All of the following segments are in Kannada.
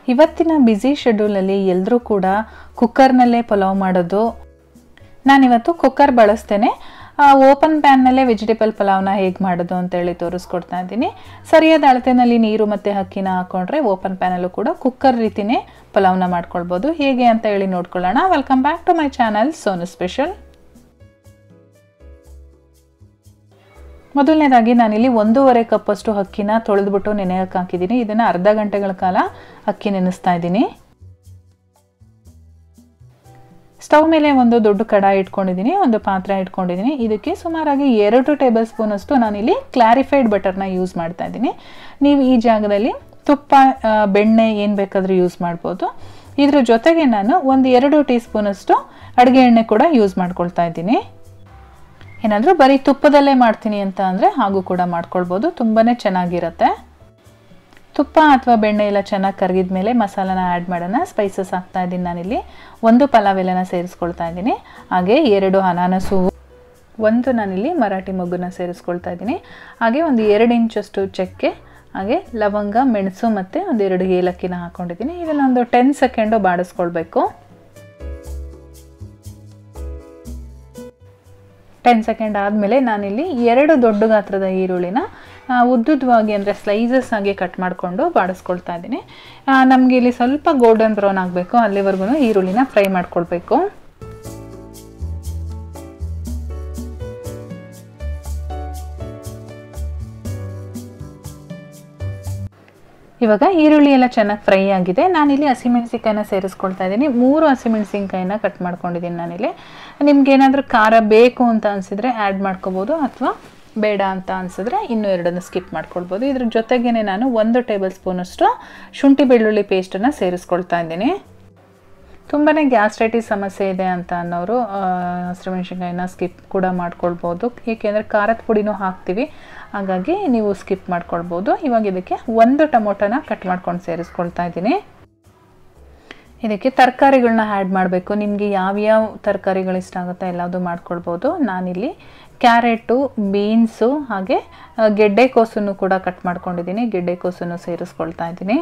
ಇವತ್ತಿನ ಬ್ಯುಸಿ ಶೆಡ್ಯೂಲಲ್ಲಿ ಎಲ್ಲರೂ ಕೂಡ ಕುಕ್ಕರ್ನಲ್ಲೇ ಪಲಾವ್ ಮಾಡೋದು ನಾನಿವತ್ತು ಕುಕ್ಕರ್ ಬಳಸ್ತೇನೆ ಓಪನ್ ಪ್ಯಾನ್ನಲ್ಲೇ ವೆಜಿಟೇಬಲ್ ಪಲಾವ್ನ ಹೇಗೆ ಮಾಡೋದು ಅಂತೇಳಿ ತೋರಿಸ್ಕೊಡ್ತಾ ಇದ್ದೀನಿ ಸರಿಯಾದ ಅಳತೆನಲ್ಲಿ ನೀರು ಮತ್ತು ಅಕ್ಕಿನ ಹಾಕೊಂಡ್ರೆ ಓಪನ್ ಪ್ಯಾನಲ್ಲೂ ಕೂಡ ಕುಕ್ಕರ್ ರೀತಿನೇ ಪಲಾವ್ನ ಮಾಡ್ಕೊಳ್ಬೋದು ಹೇಗೆ ಅಂತ ಹೇಳಿ ನೋಡ್ಕೊಳ್ಳೋಣ welcome back to my channel Sonu special ಮೊದಲನೇದಾಗಿ ನಾನಿಲ್ಲಿ ಒಂದೂವರೆ ಕಪ್ಪಷ್ಟು ಅಕ್ಕಿನ ತೊಳೆದ್ಬಿಟ್ಟು ನೆನೆಯಕ್ಕೆ ಹಾಕಿದ್ದೀನಿ ಇದನ್ನು ಅರ್ಧ ಗಂಟೆಗಳ ಕಾಲ ಅಕ್ಕಿ ನೆನೆಸ್ತಾ ಇದ್ದೀನಿ ಸ್ಟವ್ ಮೇಲೆ ಒಂದು ದೊಡ್ಡ ಕಡಾಯಿ ಇಟ್ಕೊಂಡಿದ್ದೀನಿ ಒಂದು ಪಾತ್ರೆ ಇಟ್ಕೊಂಡಿದ್ದೀನಿ ಇದಕ್ಕೆ ಸುಮಾರಾಗಿ ಎರಡು ಟೇಬಲ್ ಸ್ಪೂನಷ್ಟು ನಾನಿಲ್ಲಿ ಕ್ಲಾರಿಫೈಡ್ ಬಟರ್ನ ಯೂಸ್ ಮಾಡ್ತಾ ಇದ್ದೀನಿ ನೀವು ಈ ಜಾಗದಲ್ಲಿ ತುಪ್ಪ ಬೆಣ್ಣೆ ಏನು ಬೇಕಾದರೂ ಯೂಸ್ ಮಾಡ್ಬೋದು ಇದ್ರ ಜೊತೆಗೆ ನಾನು ಒಂದು ಎರಡು ಟೀ ಸ್ಪೂನಷ್ಟು ಅಡುಗೆ ಎಣ್ಣೆ ಕೂಡ ಯೂಸ್ ಮಾಡ್ಕೊಳ್ತಾ ಇದ್ದೀನಿ ಏನಾದರೂ ಬರೀ ತುಪ್ಪದಲ್ಲೇ ಮಾಡ್ತೀನಿ ಅಂತ ಅಂದರೆ ಹಾಗೂ ಕೂಡ ಮಾಡ್ಕೊಳ್ಬೋದು ತುಂಬಾ ಚೆನ್ನಾಗಿರುತ್ತೆ ತುಪ್ಪ ಅಥವಾ ಬೆಣ್ಣೆ ಎಲ್ಲ ಚೆನ್ನಾಗಿ ಕರಗಿದ ಮೇಲೆ ಮಸಾಲಾನ ಆ್ಯಡ್ ಮಾಡೋಣ ಸ್ಪೈಸಸ್ ಹಾಕ್ತಾ ಇದ್ದೀನಿ ನಾನಿಲ್ಲಿ ಒಂದು ಪಲಾವ್ ಎಲ್ಲನ ಸೇರಿಸ್ಕೊಳ್ತಾ ಇದ್ದೀನಿ ಹಾಗೆ ಎರಡು ಅನಾನಸು ಒಂದು ನಾನಿಲ್ಲಿ ಮರಾಠಿ ಮಗುನ ಸೇರಿಸ್ಕೊಳ್ತಾ ಇದ್ದೀನಿ ಹಾಗೆ ಒಂದು ಎರಡು ಇಂಚಷ್ಟು ಚಕ್ಕೆ ಹಾಗೆ ಲವಂಗ ಮೆಣಸು ಮತ್ತು ಒಂದೆರಡು ಏಲಕ್ಕಿನ ಹಾಕ್ಕೊಂಡಿದ್ದೀನಿ ಇದನ್ನು ಒಂದು ಟೆನ್ ಸೆಕೆಂಡು ಬಾಡಿಸ್ಕೊಳ್ಬೇಕು ಟೆನ್ ಸೆಕೆಂಡ್ ಆದಮೇಲೆ ನಾನಿಲ್ಲಿ ಎರಡು ದೊಡ್ಡ ಗಾತ್ರದ ಈರುಳ್ಳಿನ ಉದ್ದುದ್ವಾಗಿ ಅಂದರೆ ಸ್ಲೈಸಸ್ ಆಗಿ ಕಟ್ ಮಾಡಿಕೊಂಡು ಬಾಡಿಸ್ಕೊಳ್ತಾ ಇದ್ದೀನಿ ನಮಗೆ ಇಲ್ಲಿ ಸ್ವಲ್ಪ ಗೋಲ್ಡನ್ ಬ್ರೌನ್ ಆಗಬೇಕು ಅಲ್ಲಿವರೆಗೂ ಈರುಳ್ಳಿನ ಫ್ರೈ ಮಾಡ್ಕೊಳ್ಬೇಕು ಇವಾಗ ಈರುಳ್ಳಿ ಎಲ್ಲ ಚೆನ್ನಾಗಿ ಫ್ರೈ ಆಗಿದೆ ನಾನಿಲ್ಲಿ ಹಸಿಮೆಣಸಿನ್ಕಾಯಿನ ಸೇರಿಸ್ಕೊಳ್ತಾ ಇದ್ದೀನಿ ಮೂರು ಹಸಿಮೆಣಸಿನ್ಕಾಯಿನ ಕಟ್ ಮಾಡ್ಕೊಂಡಿದ್ದೀನಿ ನಾನಿಲ್ಲಿ ನಿಮ್ಗೆ ಏನಾದರೂ ಖಾರ ಬೇಕು ಅಂತ ಅನಿಸಿದ್ರೆ ಆ್ಯಡ್ ಮಾಡ್ಕೋಬೋದು ಅಥವಾ ಬೇಡ ಅಂತ ಅನಿಸಿದ್ರೆ ಇನ್ನೂ ಎರಡನ್ನು ಸ್ಕಿಪ್ ಮಾಡ್ಕೊಳ್ಬೋದು ಇದ್ರ ಜೊತೆಗೇ ನಾನು ಒಂದು ಟೇಬಲ್ ಸ್ಪೂನಷ್ಟು ಶುಂಠಿ ಬೆಳ್ಳುಳ್ಳಿ ಪೇಸ್ಟನ್ನು ಸೇರಿಸ್ಕೊಳ್ತಾ ಇದ್ದೀನಿ ತುಂಬಾ ಗ್ಯಾಸ್ಟ್ರೈಟಿಸ್ ಸಮಸ್ಯೆ ಇದೆ ಅಂತ ಅನ್ನೋರು ಹಸಿಮೆಣ್ಸಿನ್ಕಾಯಿನ ಸ್ಕಿಪ್ ಕೂಡ ಮಾಡ್ಕೊಳ್ಬೋದು ಏಕೆಂದರೆ ಖಾರದ ಪುಡಿನೂ ಹಾಕ್ತೀವಿ ಹಾಗಾಗಿ ನೀವು ಸ್ಕಿಪ್ ಮಾಡ್ಕೊಳ್ಬೋದು ಇವಾಗ ಇದಕ್ಕೆ ಒಂದು ಟೊಮೊಟೊನ ಕಟ್ ಮಾಡ್ಕೊಂಡು ಸೇರಿಸ್ಕೊಳ್ತಾ ಇದ್ದೀನಿ ಇದಕ್ಕೆ ತರಕಾರಿಗಳನ್ನ ಆ್ಯಡ್ ಮಾಡಬೇಕು ನಿಮಗೆ ಯಾವ್ಯಾವ ತರಕಾರಿಗಳು ಇಷ್ಟ ಆಗುತ್ತೆ ಎಲ್ಲದು ಮಾಡ್ಕೊಳ್ಬೋದು ನಾನಿಲ್ಲಿ ಕ್ಯಾರೆಟು ಬೀನ್ಸು ಹಾಗೆ ಗೆಡ್ಡೆಕೋಸನ್ನು ಕೂಡ ಕಟ್ ಮಾಡ್ಕೊಂಡಿದ್ದೀನಿ ಗೆಡ್ಡೆಕೋಸನ್ನು ಸೇರಿಸ್ಕೊಳ್ತಾ ಇದ್ದೀನಿ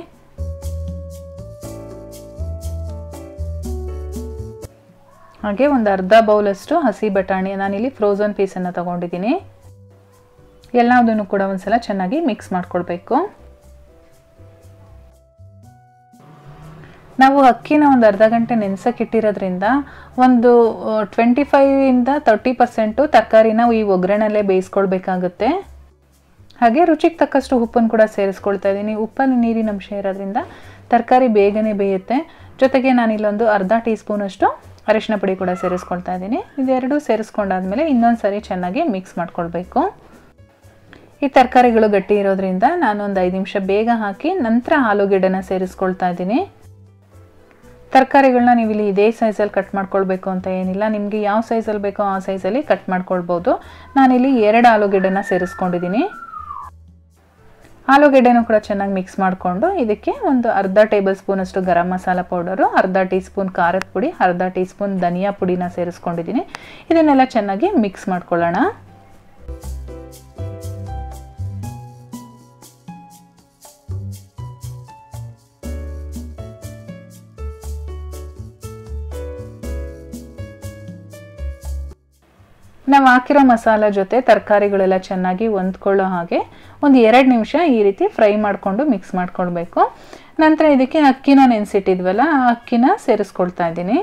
ಹಾಗೆ ಒಂದು ಅರ್ಧ ಬೌಲಷ್ಟು ಹಸಿ ಬಟಾಣಿ ನಾನಿಲ್ಲಿ ಫ್ರೋಝನ್ ಪೀಸನ್ನು ತೊಗೊಂಡಿದ್ದೀನಿ ಎಲ್ಲದನ್ನು ಕೂಡ ಒಂದ್ಸಲ ಚೆನ್ನಾಗಿ ಮಿಕ್ಸ್ ಮಾಡ್ಕೊಳ್ಬೇಕು ನಾವು ಅಕ್ಕಿನ ಒಂದು ಅರ್ಧ ಗಂಟೆ ನೆನೆಸೋಕ್ಕಿಟ್ಟಿರೋದ್ರಿಂದ ಒಂದು ಟ್ವೆಂಟಿ ಫೈವಿಂದ ತರ್ಟಿ ಪರ್ಸೆಂಟು ತರಕಾರಿನ ಈ ಒಗ್ಗರಣೆಲ್ಲೇ ಬೇಯಿಸ್ಕೊಳ್ಬೇಕಾಗುತ್ತೆ ಹಾಗೆ ರುಚಿಗೆ ತಕ್ಕಷ್ಟು ಉಪ್ಪನ್ನು ಕೂಡ ಸೇರಿಸ್ಕೊಳ್ತಾ ಇದ್ದೀನಿ ಉಪ್ಪಲ್ಲಿ ನೀರಿನ ಅಂಶ ಇರೋದ್ರಿಂದ ತರಕಾರಿ ಬೇಗನೆ ಬೇಯುತ್ತೆ ಜೊತೆಗೆ ನಾನಿಲ್ಲೊಂದು ಅರ್ಧ ಟೀ ಸ್ಪೂನಷ್ಟು ಅರಿಶಿನ ಪುಡಿ ಕೂಡ ಸೇರಿಸ್ಕೊಳ್ತಾ ಇದ್ದೀನಿ ಇದೆರಡು ಸೇರಿಸ್ಕೊಂಡಾದ್ಮೇಲೆ ಇನ್ನೊಂದು ಸಾರಿ ಚೆನ್ನಾಗಿ ಮಿಕ್ಸ್ ಮಾಡ್ಕೊಳ್ಬೇಕು ಈ ತರಕಾರಿಗಳು ಗಟ್ಟಿ ಇರೋದ್ರಿಂದ ನಾನು ಒಂದು ಐದು ನಿಮಿಷ ಬೇಗ ಹಾಕಿ ನಂತರ ಆಲೂಗೆಡ್ಡೆನ ಸೇರಿಸ್ಕೊಳ್ತಾ ಇದ್ದೀನಿ ತರಕಾರಿಗಳನ್ನ ನೀವು ಇಲ್ಲಿ ಇದೇ ಸೈಜಲ್ಲಿ ಕಟ್ ಮಾಡ್ಕೊಳ್ಬೇಕು ಅಂತ ಏನಿಲ್ಲ ನಿಮಗೆ ಯಾವ ಸೈಜಲ್ಲಿ ಬೇಕೋ ಆ ಸೈಜಲ್ಲಿ ಕಟ್ ಮಾಡ್ಕೊಳ್ಬೋದು ನಾನಿಲ್ಲಿ ಎರಡು ಆಲೂಗೆಡ್ಡೆನ ಸೇರಿಸ್ಕೊಂಡಿದ್ದೀನಿ ಆಲೂಗೆಡ್ಡೆನೂ ಕೂಡ ಚೆನ್ನಾಗಿ ಮಿಕ್ಸ್ ಮಾಡಿಕೊಂಡು ಇದಕ್ಕೆ ಒಂದು ಅರ್ಧ ಟೇಬಲ್ ಸ್ಪೂನಷ್ಟು ಗರಂ ಮಸಾಲ ಪೌಡರು ಅರ್ಧ ಟೀ ಸ್ಪೂನ್ ಖಾರದ ಪುಡಿ ಅರ್ಧ ಟೀ ಸ್ಪೂನ್ ಧನಿಯಾ ಪುಡಿನ ಸೇರಿಸ್ಕೊಂಡಿದ್ದೀನಿ ಇದನ್ನೆಲ್ಲ ಚೆನ್ನಾಗಿ ಮಿಕ್ಸ್ ಮಾಡ್ಕೊಳ್ಳೋಣ ನಾವು ಹಾಕಿರೋ ಮಸಾಲ ಜೊತೆ ತರಕಾರಿಗಳೆಲ್ಲ ಚೆನ್ನಾಗಿ ಹೊಂದ್ಕೊಳ್ಳೋ ಹಾಗೆ ಒಂದು ಎರಡು ನಿಮಿಷ ಈ ರೀತಿ ಫ್ರೈ ಮಾಡಿಕೊಂಡು ಮಿಕ್ಸ್ ಮಾಡ್ಕೊಳ್ಬೇಕು ನಂತರ ಇದಕ್ಕೆ ಅಕ್ಕಿನ ನೆನೆಸಿಟ್ಟಿದ್ವಲ್ಲ ಆ ಅಕ್ಕಿನ ಸೇರಿಸ್ಕೊಳ್ತಾ ಇದ್ದೀನಿ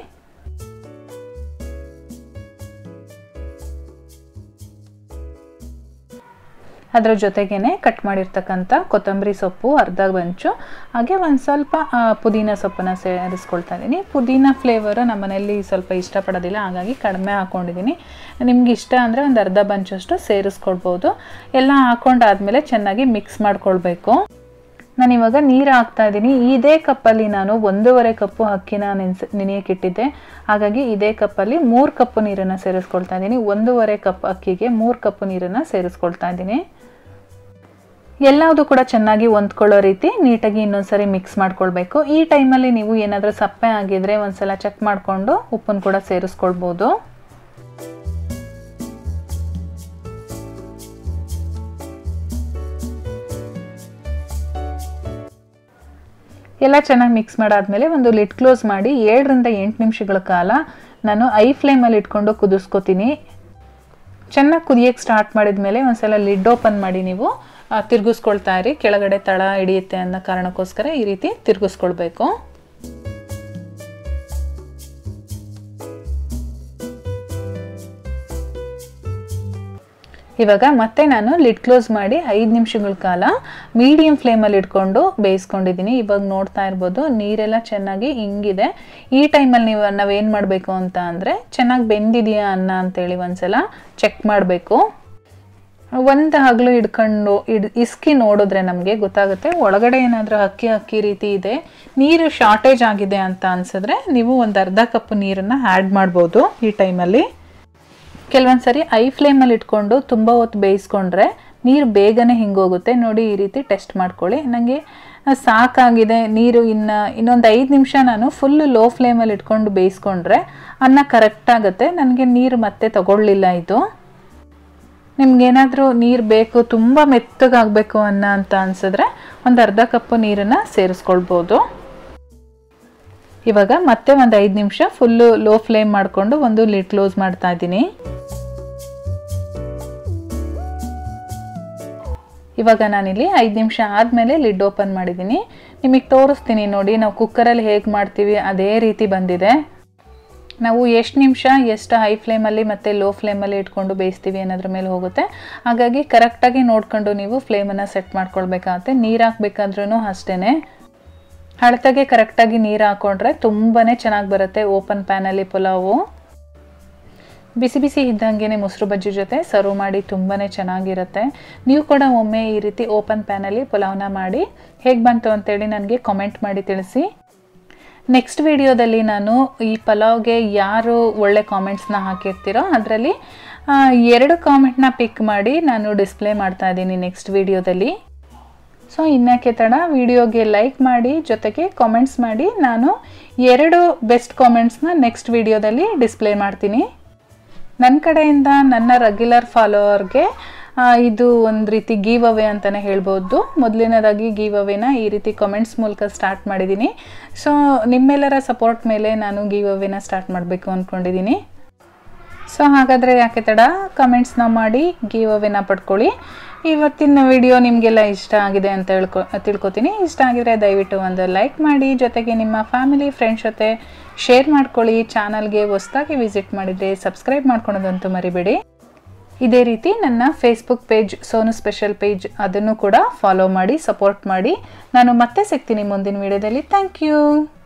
ಅದರ ಜೊತೆಗೇನೆ ಕಟ್ ಮಾಡಿರ್ತಕ್ಕಂಥ ಕೊತ್ತಂಬರಿ ಸೊಪ್ಪು ಅರ್ಧ ಬಂಚು ಹಾಗೆ ಒಂದು ಸ್ವಲ್ಪ ಪುದೀನ ಸೊಪ್ಪನ್ನು ಸೇರಿಸ್ಕೊಳ್ತಾ ಇದ್ದೀನಿ ಪುದೀನ ಫ್ಲೇವರು ನಮ್ಮ ಮನೆಯಲ್ಲಿ ಸ್ವಲ್ಪ ಇಷ್ಟಪಡೋದಿಲ್ಲ ಹಾಗಾಗಿ ಕಡಿಮೆ ಹಾಕ್ಕೊಂಡಿದ್ದೀನಿ ನಿಮ್ಗೆ ಇಷ್ಟ ಅಂದರೆ ಒಂದು ಅರ್ಧ ಬಂಚಷ್ಟು ಸೇರಿಸ್ಕೊಳ್ಬೋದು ಎಲ್ಲ ಹಾಕೊಂಡಾದ್ಮೇಲೆ ಚೆನ್ನಾಗಿ ಮಿಕ್ಸ್ ಮಾಡ್ಕೊಳ್ಬೇಕು ನಾನು ಇವಾಗ ನೀರು ಹಾಕ್ತಾ ಇದ್ದೀನಿ ಇದೇ ಕಪ್ಪಲ್ಲಿ ನಾನು ಒಂದೂವರೆ ಕಪ್ಪು ಅಕ್ಕಿನ ನೆನೆಸ್ ನೆನೆಯಕ್ಕಿಟ್ಟಿದ್ದೆ ಹಾಗಾಗಿ ಇದೇ ಕಪ್ಪಲ್ಲಿ ಮೂರು ಕಪ್ಪು ನೀರನ್ನು ಸೇರಿಸ್ಕೊಳ್ತಾ ಇದ್ದೀನಿ ಒಂದೂವರೆ ಕಪ್ ಅಕ್ಕಿಗೆ ಮೂರು ಕಪ್ಪು ನೀರನ್ನು ಸೇರಿಸ್ಕೊಳ್ತಾ ಇದ್ದೀನಿ ಎಲ್ಲವುದು ಕೂಡ ಚೆನ್ನಾಗಿ ಹೊಂದ್ಕೊಳ್ಳೋ ರೀತಿ ನೀಟಾಗಿ ಇನ್ನೊಂದ್ಸರಿ ಮಿಕ್ಸ್ ಮಾಡ್ಕೊಳ್ಬೇಕು ಈ ಟೈಮಲ್ಲಿ ನೀವು ಏನಾದರೂ ಸಪ್ಪೆ ಆಗಿದ್ರೆ ಒಂದ್ಸಲ ಚೆಕ್ ಮಾಡಿಕೊಂಡು ಉಪ್ಪನ್ನು ಕೂಡ ಸೇರಿಸ್ಕೊಳ್ಬೋದು ಎಲ್ಲ ಚೆನ್ನಾಗಿ ಮಿಕ್ಸ್ ಮಾಡಾದ್ಮೇಲೆ ಒಂದು ಲಿಡ್ ಕ್ಲೋಸ್ ಮಾಡಿ ಏಳರಿಂದ ಎಂಟು ನಿಮಿಷಗಳ ಕಾಲ ನಾನು ಐ ಫ್ಲೇಮಲ್ಲಿ ಇಟ್ಕೊಂಡು ಕುದಿಸ್ಕೊತೀನಿ ಚೆನ್ನಾಗಿ ಕುದಿಯೋಕ್ಕೆ ಸ್ಟಾರ್ಟ್ ಮಾಡಿದ್ಮೇಲೆ ಒಂದ್ಸಲ ಲಿಡ್ ಓಪನ್ ಮಾಡಿ ನೀವು ಆ, ತಿರ್ಗಿಸ್ಕೊಳ್ತಾ ಇರಿ ಕೆಳಗಡೆ ತಳ ಹಿಡಿಯುತ್ತೆ ಅನ್ನೋ ಕಾರಣಕ್ಕೋಸ್ಕರ ಈ ರೀತಿ ತಿರ್ಗಿಸ್ಕೊಳ್ಬೇಕು ಇವಾಗ ಮತ್ತೆ ನಾನು ಲಿಡ್ ಕ್ಲೋಸ್ ಮಾಡಿ ಐದು ನಿಮಿಷಗಳ ಕಾಲ ಮೀಡಿಯಂ ಫ್ಲೇಮಲ್ಲಿ ಇಟ್ಕೊಂಡು ಬೇಯಿಸ್ಕೊಂಡಿದ್ದೀನಿ ಇವಾಗ ನೋಡ್ತಾ ಇರ್ಬೋದು ನೀರೆಲ್ಲ ಚೆನ್ನಾಗಿ ಹಿಂಗಿದೆ ಈ ಟೈಮಲ್ಲಿ ನೀವು ನಾವೇನು ಮಾಡಬೇಕು ಅಂತ ಅಂದರೆ ಚೆನ್ನಾಗಿ ಬೆಂದಿದೆಯಾ ಅನ್ನ ಅಂತೇಳಿ ಒಂದ್ಸಲ ಚೆಕ್ ಮಾಡಬೇಕು ಒಂದು ಹಗಲು ಹಿಡ್ಕೊಂಡು ಇಡ್ ಇಸ್ಕಿ ನೋಡಿದ್ರೆ ನಮಗೆ ಗೊತ್ತಾಗುತ್ತೆ ಒಳಗಡೆ ಏನಾದರೂ ಅಕ್ಕಿ ಅಕ್ಕಿ ರೀತಿ ಇದೆ ನೀರು ಶಾರ್ಟೇಜ್ ಆಗಿದೆ ಅಂತ ಅನ್ಸಿದ್ರೆ ನೀವು ಒಂದು ಅರ್ಧ ಕಪ್ ನೀರನ್ನು ಆ್ಯಡ್ ಮಾಡ್ಬೋದು ಈ ಟೈಮಲ್ಲಿ ಕೆಲವೊಂದು ಸರಿ ಐ ಫ್ಲೇಮಲ್ಲಿ ಇಟ್ಕೊಂಡು ತುಂಬ ಹೊತ್ತು ಬೇಯಿಸ್ಕೊಂಡ್ರೆ ನೀರು ಬೇಗನೆ ಹಿಂಗೋಗುತ್ತೆ ನೋಡಿ ಈ ರೀತಿ ಟೆಸ್ಟ್ ಮಾಡ್ಕೊಳ್ಳಿ ನನಗೆ ಸಾಕಾಗಿದೆ ನೀರು ಇನ್ನು ಇನ್ನೊಂದು ಐದು ನಿಮಿಷ ನಾನು ಫುಲ್ಲು ಲೋ ಫ್ಲೇಮಲ್ಲಿ ಇಟ್ಕೊಂಡು ಬೇಯಿಸ್ಕೊಂಡ್ರೆ ಅನ್ನ ಕರೆಕ್ಟ್ ಆಗುತ್ತೆ ನನಗೆ ನೀರು ಮತ್ತೆ ತಗೊಳ್ಳಿಲ್ಲ ಇದು ನಿಮ್ಗೇನಾದರೂ ನೀರು ಬೇಕು ತುಂಬ ಮೆತ್ತಗಾಗಬೇಕು ಅನ್ನ ಅಂತ ಅನ್ಸಿದ್ರೆ ಒಂದು ಅರ್ಧ ಕಪ್ಪು ನೀರನ್ನು ಸೇರಿಸ್ಕೊಳ್ಬೋದು ಇವಾಗ ಮತ್ತೆ ಒಂದು ಐದು ನಿಮಿಷ ಫುಲ್ಲು ಲೋ ಫ್ಲೇಮ್ ಮಾಡಿಕೊಂಡು ಒಂದು ಲಿಡ್ ಕ್ಲೋಸ್ ಮಾಡ್ತಾ ಇದ್ದೀನಿ ಇವಾಗ ನಾನಿಲ್ಲಿ ಐದು ನಿಮಿಷ ಆದಮೇಲೆ ಲಿಡ್ ಓಪನ್ ಮಾಡಿದ್ದೀನಿ ನಿಮಗೆ ತೋರಿಸ್ತೀನಿ ನೋಡಿ ನಾವು ಕುಕ್ಕರಲ್ಲಿ ಹೇಗೆ ಮಾಡ್ತೀವಿ ಅದೇ ರೀತಿ ಬಂದಿದೆ ನಾವು ಎಷ್ಟು ನಿಮಿಷ ಎಷ್ಟು ಹೈ ಫ್ಲೇಮಲ್ಲಿ ಮತ್ತು ಲೋ ಫ್ಲೇಮಲ್ಲಿ ಇಟ್ಕೊಂಡು ಬೇಯಿಸ್ತೀವಿ ಅನ್ನೋದ್ರ ಮೇಲೆ ಹೋಗುತ್ತೆ ಹಾಗಾಗಿ ಕರೆಕ್ಟಾಗಿ ನೋಡ್ಕೊಂಡು ನೀವು ಫ್ಲೇಮನ್ನು ಸೆಟ್ ಮಾಡ್ಕೊಳ್ಬೇಕಾಗತ್ತೆ ನೀರು ಹಾಕ್ಬೇಕಾದ್ರೂ ಅಷ್ಟೇ ಅಳತೆಗೆ ಕರೆಕ್ಟಾಗಿ ನೀರು ಹಾಕ್ಕೊಂಡ್ರೆ ತುಂಬಾ ಚೆನ್ನಾಗಿ ಬರುತ್ತೆ ಓಪನ್ ಪ್ಯಾನಲ್ಲಿ ಪುಲಾವು ಬಿಸಿ ಬಿಸಿ ಇದ್ದಂಗೆ ಮೊಸರು ಬಜ್ಜಿ ಜೊತೆ ಸರ್ವ್ ಮಾಡಿ ತುಂಬಾ ಚೆನ್ನಾಗಿರುತ್ತೆ ನೀವು ಕೂಡ ಒಮ್ಮೆ ಈ ರೀತಿ ಓಪನ್ ಪ್ಯಾನಲ್ಲಿ ಪುಲಾವ್ನ ಮಾಡಿ ಹೇಗೆ ಬಂತು ಅಂತೇಳಿ ನನಗೆ ಕಾಮೆಂಟ್ ಮಾಡಿ ತಿಳಿಸಿ ನೆಕ್ಸ್ಟ್ ವಿಡಿಯೋದಲ್ಲಿ ನಾನು ಈ ಪಲಾವ್ಗೆ ಯಾರು ಒಳ್ಳೆ ಕಾಮೆಂಟ್ಸ್ನ ಹಾಕಿರ್ತೀರೋ ಅದರಲ್ಲಿ ಎರಡು ಕಾಮೆಂಟ್ನ ಪಿಕ್ ಮಾಡಿ ನಾನು ಡಿಸ್ಪ್ಲೇ ಮಾಡ್ತಾ ಇದ್ದೀನಿ ನೆಕ್ಸ್ಟ್ ವಿಡಿಯೋದಲ್ಲಿ ಸೊ ಇನ್ಯಾಕೆ ತಡ ವಿಡಿಯೋಗೆ ಲೈಕ್ ಮಾಡಿ ಜೊತೆಗೆ ಕಾಮೆಂಟ್ಸ್ ಮಾಡಿ ನಾನು ಎರಡು ಬೆಸ್ಟ್ ಕಾಮೆಂಟ್ಸ್ನ ನೆಕ್ಸ್ಟ್ ವಿಡಿಯೋದಲ್ಲಿ ಡಿಸ್ಪ್ಲೇ ಮಾಡ್ತೀನಿ ನನ್ನ ಕಡೆಯಿಂದ ನನ್ನ ರೆಗ್ಯುಲರ್ ಫಾಲೋವರ್ಗೆ ಇದು ಒಂದು ರೀತಿ ಗೀವ್ ಅವೇ ಅಂತಲೇ ಹೇಳ್ಬೋದು ಮೊದಲನೇದಾಗಿ ಗೀವ್ ಅವೇನ ಈ ರೀತಿ ಕಮೆಂಟ್ಸ್ ಮೂಲಕ ಸ್ಟಾರ್ಟ್ ಮಾಡಿದ್ದೀನಿ ಸೊ ನಿಮ್ಮೆಲ್ಲರ ಸಪೋರ್ಟ್ ಮೇಲೆ ನಾನು ಗೀವ್ ಅವೇನ ಸ್ಟಾರ್ಟ್ ಮಾಡಬೇಕು ಅಂದ್ಕೊಂಡಿದ್ದೀನಿ ಸೊ ಹಾಗಾದರೆ ಯಾಕೆ ತಡ ಕಮೆಂಟ್ಸ್ನ ಮಾಡಿ ಗೀವ್ ಅವೇನ ಪಡ್ಕೊಳ್ಳಿ ಇವತ್ತಿನ ವಿಡಿಯೋ ನಿಮಗೆಲ್ಲ ಇಷ್ಟ ಆಗಿದೆ ಅಂತ ಹೇಳ್ಕೊ ತಿಳ್ಕೊತೀನಿ ಇಷ್ಟ ಆಗಿದ್ರೆ ದಯವಿಟ್ಟು ಒಂದು ಲೈಕ್ ಮಾಡಿ ಜೊತೆಗೆ ನಿಮ್ಮ ಫ್ಯಾಮಿಲಿ ಫ್ರೆಂಡ್ಸ್ ಜೊತೆ ಶೇರ್ ಮಾಡ್ಕೊಳ್ಳಿ ಚಾನಲ್ಗೆ ಹೊಸ್ದಾಗಿ ವಿಸಿಟ್ ಮಾಡಿದರೆ ಸಬ್ಸ್ಕ್ರೈಬ್ ಮಾಡ್ಕೊಳೋದಂತೂ ಮರಿಬೇಡಿ ಇದೇ ರೀತಿ ನನ್ನ Facebook page Sonu special page ಅದನ್ನು ಕೂಡ ಫಾಲೋ ಮಾಡಿ ಸಪೋರ್ಟ್ ಮಾಡಿ ನಾನು ಮತ್ತೆ ಸಿಗ್ತೀನಿ ಮುಂದಿನ ವಿಡಿಯೋದಲ್ಲಿ ಥ್ಯಾಂಕ್ ಯು